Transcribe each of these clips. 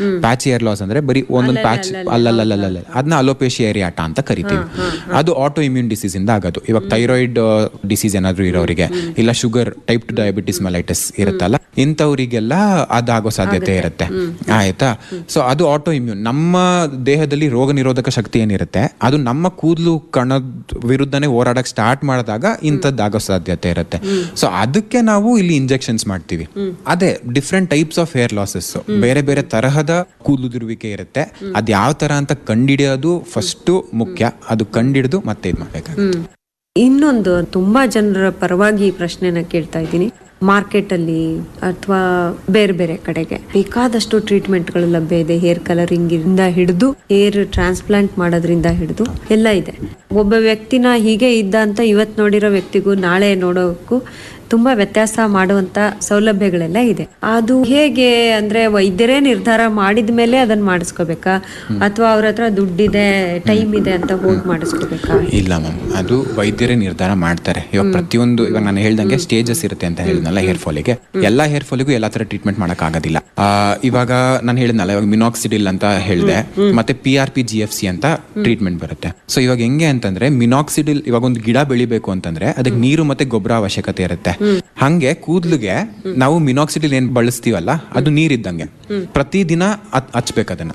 patch air loss ಅಂದ್ರೆ ಬರೀ ಒಂದೊಂದು ಪ್ಯಾಚ್ ಅಲ್ಲಲ್ಲಲ್ಲ ಅದನ್ನ ಅಲೋಪೇಶಿಯಾ ಏರಿಯಾಟ ಅಂತ ಕರಿತೀವಿ ಅದು ಆಟೋ ಇಮ್ಯೂನ್ ಡಿಸೀಸ್ ಇಂದ ಆಗೋದು ಇವಾಗ ಥೈರಾಯ್ಡ್ ಡಿಸೀಸ್ ಏನಾದ್ರು ಇರೋರಿಗೆ ಇಲ್ಲ sugar type two diabetes mellitus ಇರುತ್ತಲ್ಲ ಇಂಥವರಿಗೆಲ್ಲ ಅದಾಗೋ ಸಾಧ್ಯತೆ ಇರುತ್ತೆ ಆಯ್ತಾ ಸೊ ಅದು ಆಟೋ ಇಮ್ಯೂನ್ ನಮ್ಮ ದೇಹದಲ್ಲಿ ರೋಗ ನಿರೋಧಕ ಶಕ್ತಿ ಏನಿರುತ್ತೆ ಅದು ನಮ್ಮ ಕೂದಲು ಕಣದ ವಿರುದ್ಧನೇ ಹೋರಾಡಕ್ ಸ್ಟಾರ್ಟ್ ಮಾಡಿದಾಗ ಇಂಥದ್ದಾಗೋ ಸಾಧ್ಯತೆ ಇರುತ್ತೆ ಸೊ ಅದಕ್ಕೆ ನಾವು ಇಲ್ಲಿ ಇಂಜೆಕ್ಷನ್ಸ್ ಮಾಡ್ತೀವಿ ಅದೇ different types of hair losses ಬೇರೆ ಬೇರೆ ತರಹದ ಕೂದಲುದುರುವಿಕೆ ಇರುತ್ತೆ ಅದ್ ಯಾವ ತರ ಅಂತ ಕಂಡಿಡಿಯೋದು ಫಸ್ಟ್ ಮುಖ್ಯ ಅದು ಕಂಡಿಡಿದು ಮತ್ತೆ ಇದು ಮಾಡ್ಬೇಕಾಗುತ್ತೆ ಇನ್ನೊಂದು ತುಂಬಾ ಜನರ ಪರವಾಗಿ ಈ ಪ್ರಶ್ನೆನ ಕೇಳ್ತಾ ಇದ್ದೀನಿ ಮಾರ್ಕೆಟ್ ಅಲ್ಲಿ ಅಥವಾ ಬೇರೆ ಬೇರೆ ಕಡೆಗೆ ಬೇಕಾದಷ್ಟು ಟ್ರೀಟ್ಮೆಂಟ್ಗಳು ಲಭ್ಯ ಇದೆ ಹೇರ್ ಕಲರಿಂಗ್ ಇಂದ ಹಿಡಿದು ಹೇರ್ ಟ್ರಾನ್ಸ್ಪ್ಲಾಂಟ್ ಮಾಡೋದ್ರಿಂದ ಹಿಡಿದು ಎಲ್ಲ ಇದೆ ಒಬ್ಬ ವ್ಯಕ್ತಿನ ಹೀಗೆ ಇದ್ದ ಅಂತ ಇವತ್ ನೋಡಿರೋ ವ್ಯಕ್ತಿಗೂ ನಾಳೆ ನೋಡೋಕ್ಕೂ ತುಂಬಾ ವ್ಯತ್ಯಾಸ ಮಾಡುವಂತ ಸೌಲಭ್ಯಗಳೆಲ್ಲ ಇದೆ ಅದು ಹೇಗೆ ಅಂದ್ರೆ ವೈದ್ಯರೇ ನಿರ್ಧಾರ ಮಾಡಿದ ಮೇಲೆ ಅದನ್ನ ಮಾಡಿಸ್ಕೋಬೇಕಾ ಅಥವಾ ಅವ್ರ ಹತ್ರ ದುಡ್ಡಿದೆ ಟೈಮ್ ಇದೆ ಅಂತ ಹೋಗಿ ಮಾಡಿಸ್ಕೋಬೇಕಾ ಇಲ್ಲ ಮ್ಯಾಮ್ ಅದು ವೈದ್ಯರೇ ನಿರ್ಧಾರ ಮಾಡ್ತಾರೆ ಇವಾಗ ಪ್ರತಿಯೊಂದು ಇವಾಗ ನಾನು ಹೇಳ್ದಂಗೆ ಸ್ಟೇಜಸ್ ಇರುತ್ತೆ ಅಂತ ಹೇಳಿದ್ನಲ್ಲ ಹೇರ್ ಫಾಲಿಗೆ ಎಲ್ಲಾ ಹೇರ್ ಫಾಲಿಗೂ ಎಲ್ಲಾ ತರ ಟ್ರೀಟ್ಮೆಂಟ್ ಮಾಡಕ್ ಆಗೋದಿಲ್ಲ ಆ, ಇವಾಗ ನಾನು ಹೇಳಿದ್ನಲ್ಲ ಇವಾಗ ಮಿನಾಕ್ಸಿಡಿಲ್ ಅಂತ ಹೇಳಿದೆ ಮತ್ತೆ P R P G F C ಅಂತ ಟ್ರೀಟ್ಮೆಂಟ್ ಬರುತ್ತೆ ಸೊ ಇವಾಗ ಹೆಂಗೆ ಅಂತಂದ್ರೆ ಮಿನಾಕ್ಸಿಡಿಲ್ ಇವಾಗ ಒಂದು ಗಿಡ ಬೆಳಿಬೇಕು ಅಂತಂದ್ರೆ ಅದಕ್ಕೆ ನೀರು ಮತ್ತೆ ಗೊಬ್ಬರ ಅವಶ್ಯಕತೆ ಇರುತ್ತೆ ಹಂಗೆ ಕೂದ್ಲಿಗೆ ನಾವು ಮಿನಾಕ್ಸಿಡಿಲ್ ಏನ್ ಬಳಸ್ತೀವಲ್ಲ ಅದು ನೀರಿದ್ದಂಗೆ ಪ್ರತಿದಿನ ಹತ್- ಹಚ್ಬೇಕು ಅದನ್ನ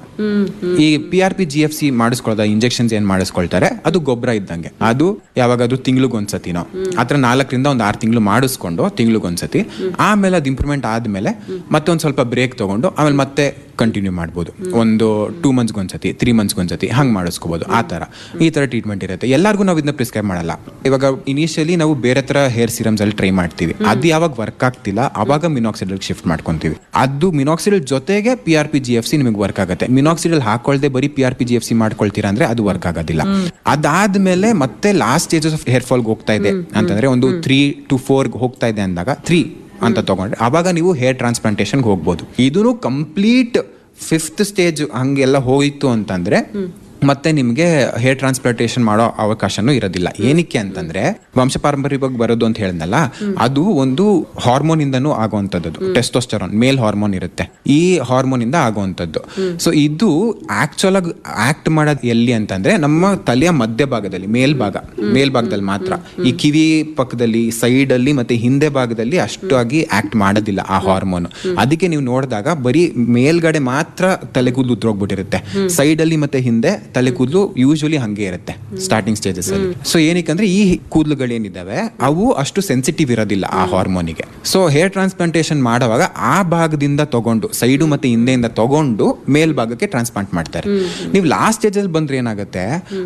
ಈ P R P G F C ಮಾಡಿಸ್ಕೊಳ್ಳೋದ ಇಂಜೆಕ್ಷನ್ಸ್ ಏನ್ ಮಾಡಿಸ್ಕೊಳ್ತಾರೆ ಅದು ಗೊಬ್ಬರ ಇದ್ದಂಗೆ ಅದು ಯಾವಾಗಾದ್ರೂ ತಿಂಗ್ಳಿಗೊಂದ್ಸತಿನೋ ಆತರ ನಾಲ್ಕರಿಂದ ಒಂದು ಆರು ತಿಂಗಳು ಮಾಡಿಸ್ಕೊಂಡು ತಿಂಗ್ಳಿಗೊಂದ್ಸತಿ ಆಮೇಲೆ ಅದು ಇಂಪ್ರೂವ್ಮೆಂಟ್ ಆದ್ಮೇಲೆ ಮತ್ತೆ ಒಂದ್ ಸ್ವಲ್ಪ ಬ್ರೇಕ್ ತಗೊಂಡು ಆಮೇಲೆ ಮತ್ತೆ ಕಂಟಿನ್ಯೂ ಮಾಡ್ಬೋದು ಒಂದು ಟೂ ಮಂತ್ಸ್ಗೆ ಒಂದ್ಸತಿ ತ್ರೀ ಮಂತ್ಸ್ಗೆ ಒಂದ್ಸತಿ ಹಂಗ್ ಮಾಡಿಸ್ಕೋಬಹುದು ಆ ತರ ಈ ತರ ಟ್ರೀಟ್ಮೆಂಟ್ ಇರುತ್ತೆ ಎಲ್ಲರಿಗೂ ನಾವು ಇದನ್ನ ಪ್ರಿಸ್ಕ್ರೈಬ್ ಮಾಡಲ್ಲ ಇವಾಗ ಇನಿಷಿಯಲಿ ನಾವು ಬೇರೆ ತರ ಹೇರ್ ಸಿರಮ್ಸ್ ಅಲ್ಲಿ ಟ್ರೈ ಮಾಡ್ತೀವಿ ಅದು ಯಾವಾಗ ವರ್ಕ್ ಆಗ್ತಿಲ್ಲ ಅವಾಗ ಮಿನಾಕ್ಸಿಡಲ್ ಶಿಫ್ಟ್ ಮಾಡ್ಕೊಂತೀವಿ ಅದು ಮಿನಾಕ್ಸಿಡಲ್ ಜೊತೆಗೆ P R P G F C ನಿಮಗೆ ವರ್ಕ್ ಆಗುತ್ತೆ ಮಿನಾಕ್ಸಿಡಲ್ ಹಾಕೊಳ್ದೆ ಬರೀ P R P G F C ಮಾಡ್ಕೊಳ್ತೀರಾ ಅಂದ್ರೆ ಅದು ವರ್ಕ್ ಆಗೋದಿಲ್ಲ ಅದಾದ್ಮೇಲೆ ಮತ್ತೆ last stages of hair fall ಹೋಗ್ತಾ ಇದೆ ಅಂತಂದ್ರೆ ಒಂದು ತ್ರೀ ಟು ಫೋರ್ ಹೋಗ್ತಾ ಇದೆ ಅಂದಾಗ ತ್ರೀ ಅಂತ ತಗೊಂಡ್ರೆ ಅವಾಗ ನೀವು ಹೇರ್ ಟ್ರಾನ್ಸ್ಪ್ಲಾಂಟೇಶನ್ಗೆ ಹೋಗ್ಬೋದು ಇದೂ ಕಂಪ್ಲೀಟ್ ಫಿಫ್ತ್ ಸ್ಟೇಜ್ ಹಂಗೆಲ್ಲ ಹೋಯಿತು ಅಂತಂದ್ರೆ ಮತ್ತೆ ನಿಮಗೆ ಹೇರ್ ಟ್ರಾನ್ಸ್ಪ್ಲಾಂಟೇಶನ್ ಮಾಡೋ ಅವಕಾಶನೂ ಇರೋದಿಲ್ಲ ಏನಕ್ಕೆ ಅಂತಂದ್ರೆ ವಂಶ ಪಾರಂಪರ್ಯವಾಗಿ ಬರೋದು ಅಂತ ಹೇಳಿದ್ನಲ್ಲ ಅದು ಒಂದು ಹಾರ್ಮೋನ್ ಇಂದನೂ ಆಗುವಂಥದ್ದು ಟೆಸ್ಟೋಸ್ಟೆರಾನ್ ಮೇಲ್ ಹಾರ್ಮೋನ್ ಇರುತ್ತೆ ಈ ಹಾರ್ಮೋನ್ ಇಂದ ಆಗುವಂಥದ್ದು ಸೊ ಇದು ಆಕ್ಚುಲ್ ಆಗಿ ಆಕ್ಟ್ ಮಾಡೋದು ಎಲ್ಲಿ ಅಂತಂದ್ರೆ ನಮ್ಮ ತಲೆಯ ಮಧ್ಯಭಾಗದಲ್ಲಿ ಮೇಲ್ಭಾಗ ಮೇಲ್ಭಾಗದಲ್ಲಿ ಮಾತ್ರ ಈ ಕಿವಿ ಪಕ್ಕದಲ್ಲಿ ಸೈಡ್ ಅಲ್ಲಿ ಮತ್ತೆ ಹಿಂದೆ ಭಾಗದಲ್ಲಿ ಅಷ್ಟಾಗಿ ಆಕ್ಟ್ ಮಾಡೋದಿಲ್ಲ ಆ ಹಾರ್ಮೋನ್ ಅದಕ್ಕೆ ನೀವು ನೋಡಿದಾಗ ಬರೀ ಮೇಲ್ಗಡೆ ಮಾತ್ರ ತಲೆ ಕೂದಲು ಉದ್ರೋಗ್ಬಿಟ್ಟಿರುತ್ತೆ ಸೈಡ್ ಅಲ್ಲಿ ಮತ್ತೆ ಹಿಂದೆ ತಲೆ ಕೂದಲು ಯೂಶುವಲಿ ಹಂಗೆ ಇರುತ್ತೆ ಸ್ಟಾರ್ಟಿಂಗ್ ಸ್ಟೇಜಸ್ ಅಲ್ಲಿ ಸೊ ಏನಕ್ಕಂದ್ರೆ ಈ ಕೂದಲುಗಳೇನಿದಾವೆ ಅವು ಅಷ್ಟು ಸೆನ್ಸಿಟಿವ್ ಇರೋದಿಲ್ಲ ಆ ಹಾರ್ಮೋನಿಗೆ ಸೊ ಹೇರ್ ಟ್ರಾನ್ಸ್ಪ್ಲಾಂಟೇಶನ್ ಮಾಡುವಾಗ ಆ ಭಾಗದಿಂದ ತಗೊಂಡು ಸೈಡು ಮತ್ತೆ ಹಿಂದೆಯಿಂದ ತಗೊಂಡು ಮೇಲ್ಭಾಗಕ್ಕೆ ಟ್ರಾನ್ಸ್ಪ್ಲಾಂಟ್ ಮಾಡ್ತಾರೆ ನೀವು ಲಾಸ್ಟ್ ಸ್ಟೇಜ್ ಅಲ್ಲಿ ಬಂದ್ರೆ ಏನಾಗುತ್ತೆ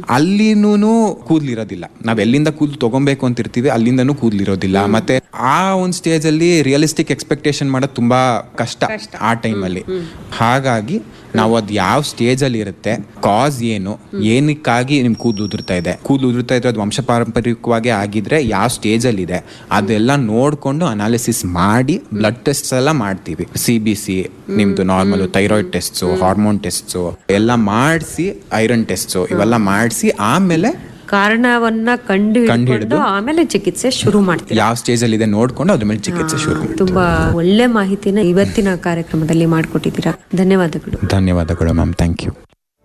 ಅಲ್ಲಿನೂ ಕೂದಲು ಇರೋದಿಲ್ಲ ನಾವ್ ಎಲ್ಲಿಂದ ಕೂದಲು ತಗೊಬೇಕು ಅಂತ ಇರ್ತೀವಿ ಅಲ್ಲಿಂದನೂ ಕೂದಲು ಇರೋದಿಲ್ಲ ಮತ್ತೆ ಆ ಒಂದು ಸ್ಟೇಜ್ ಅಲ್ಲಿ ರಿಯಲಿಸ್ಟಿಕ್ ಎಕ್ಸ್ಪೆಕ್ಟೇಷನ್ ಮಾಡೋದು ತುಂಬಾ ಕಷ್ಟ ಆ ಟೈಮಲ್ಲಿ ಹಾಗಾಗಿ ನಾವು ಅದ್ ಯಾವ ಸ್ಟೇಜ್ ಅಲ್ಲಿ ಇರುತ್ತೆ ಕಾಸ್ ಏನು ಏನಕ್ಕಾಗಿ ನಿಮ್ ಕೂದಲು ಉದುರ್ತಾ ಇದೆ ಕೂದಲು ಉದುರ್ತಾ ಇದ್ರೆ ಅದು ವಂಶ ಪಾರಂಪರಿಕವಾಗಿ ಆಗಿದ್ರೆ ಯಾವ ಸ್ಟೇಜ್ ಅಲ್ಲಿ ಇದೆ ಅದೆಲ್ಲ ನೋಡ್ಕೊಂಡು ಅನಾಲಿಸಿಸ್ ಮಾಡಿ ಬ್ಲಡ್ ಟೆಸ್ಟ್ ಎಲ್ಲ ಮಾಡ್ತೀವಿ ಸಿ ಬಿ ಸಿ ನಿಮ್ದು normal thyroid tests hormone tests ಎಲ್ಲ ಮಾಡಿಸಿ ಐರನ್ ಟೆಸ್ಟ್ಸು ಇವೆಲ್ಲ ಮಾಡಿಸಿ ಆಮೇಲೆ ಕಾರಣವನ್ನ ಕಂಡು ಕಂಡು ಹಿಡ್ಕೊಂಡು ಆಮೇಲೆ ಚಿಕಿತ್ಸೆ ಶುರು ಮಾಡ್ತೀವಿ ಯಾವ ಸ್ಟೇಜ್ ಅಲ್ಲಿ ಇದೆ ನೋಡ್ಕೊಂಡು ಅದ್ರ ಮೇಲೆ ಚಿಕಿತ್ಸೆ ಶುರು ಮಾಡಿ ತುಂಬಾ ಒಳ್ಳೆ ಮಾಹಿತಿನ ಇವತ್ತಿನ ಕಾರ್ಯಕ್ರಮದಲ್ಲಿ ಮಾಡಿಕೊಟ್ಟಿದ್ದೀರಾ ಧನ್ಯವಾದಗಳು ಧನ್ಯವಾದಗಳು ಮ್ಯಾಮ್ ಥ್ಯಾಂಕ್ ಯು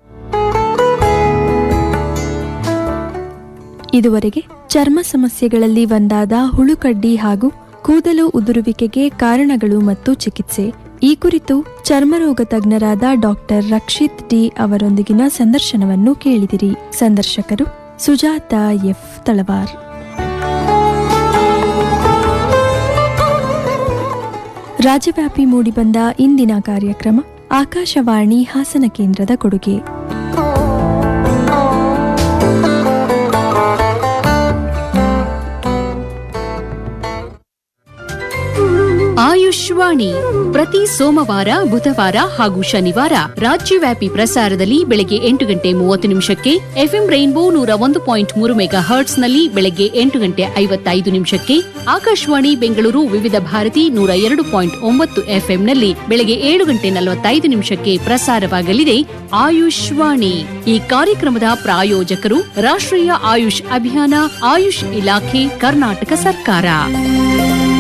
ಇದುವರೆಗೆ ಚರ್ಮ ಸಮಸ್ಯೆಗಳಲ್ಲಿ ಒಂದಾದ ಹುಳುಕಡ್ಡಿ ಹಾಗೂ ಕೂದಲು ಉದುರುವಿಕೆಗೆ ಕಾರಣಗಳು ಮತ್ತು ಚಿಕಿತ್ಸೆ ಈ ಕುರಿತು ಚರ್ಮರೋಗ ತಜ್ಞರಾದ ಡಾಕ್ಟರ್ ರಕ್ಷಿತ್ ಡಿ ಅವರೊಂದಿಗಿನ ಸಂದರ್ಶನವನ್ನು ಕೇಳಿದಿರಿ ಸಂದರ್ಶಕರು ಸುಜಾತ ಎಫ್ ತಳವಾರ್ ರಾಜ್ಯವ್ಯಾಪಿ ಮೂಡಿಬಂದ ಇಂದಿನ ಕಾರ್ಯಕ್ರಮ ಆಕಾಶವಾಣಿ ಹಾಸನ ಕೇಂದ್ರದ ಕೊಡುಗೆ ಆಯುಷ್ವಾಣಿ ಪ್ರತಿ ಸೋಮವಾರ ಬುಧವಾರ ಹಾಗೂ ಶನಿವಾರ ರಾಜ್ಯವ್ಯಾಪಿ ಪ್ರಸಾರದಲ್ಲಿ ಬೆಳಗ್ಗೆ ಎಂಟು ಗಂಟೆ ಮೂವತ್ತು ನಿಮಿಷಕ್ಕೆ ಎಫ್ಎಂ ರೈನ್ಬೋ ನೂರ ಒಂದು ಪಾಯಿಂಟ್ ಮೂರು ಮೆಗಾ ಹರ್ಟ್ಸ್ನಲ್ಲಿ ಬೆಳಗ್ಗೆ ಎಂಟು ಗಂಟೆ ಐವತ್ತೈದು ನಿಮಿಷಕ್ಕೆ ಆಕಾಶವಾಣಿ ಬೆಂಗಳೂರು ವಿವಿಧ ಭಾರತಿ ನೂರ ಎರಡು ಪಾಯಿಂಟ್ ಒಂಬತ್ತು ಎಫ್ಎಂನಲ್ಲಿ ಬೆಳಗ್ಗೆ ಏಳು ಗಂಟೆ ನಲವತ್ತೈದು ನಿಮಿಷಕ್ಕೆ ಪ್ರಸಾರವಾಗಲಿದೆ ಆಯುಷ್ವಾಣಿ ಈ ಕಾರ್ಯಕ್ರಮದ ಪ್ರಾಯೋಜಕರು ರಾಷ್ಟ್ರೀಯ ಆಯುಷ್ ಅಭಿಯಾನ ಆಯುಷ್ ಇಲಾಖೆ ಕರ್ನಾಟಕ ಸರ್ಕಾರ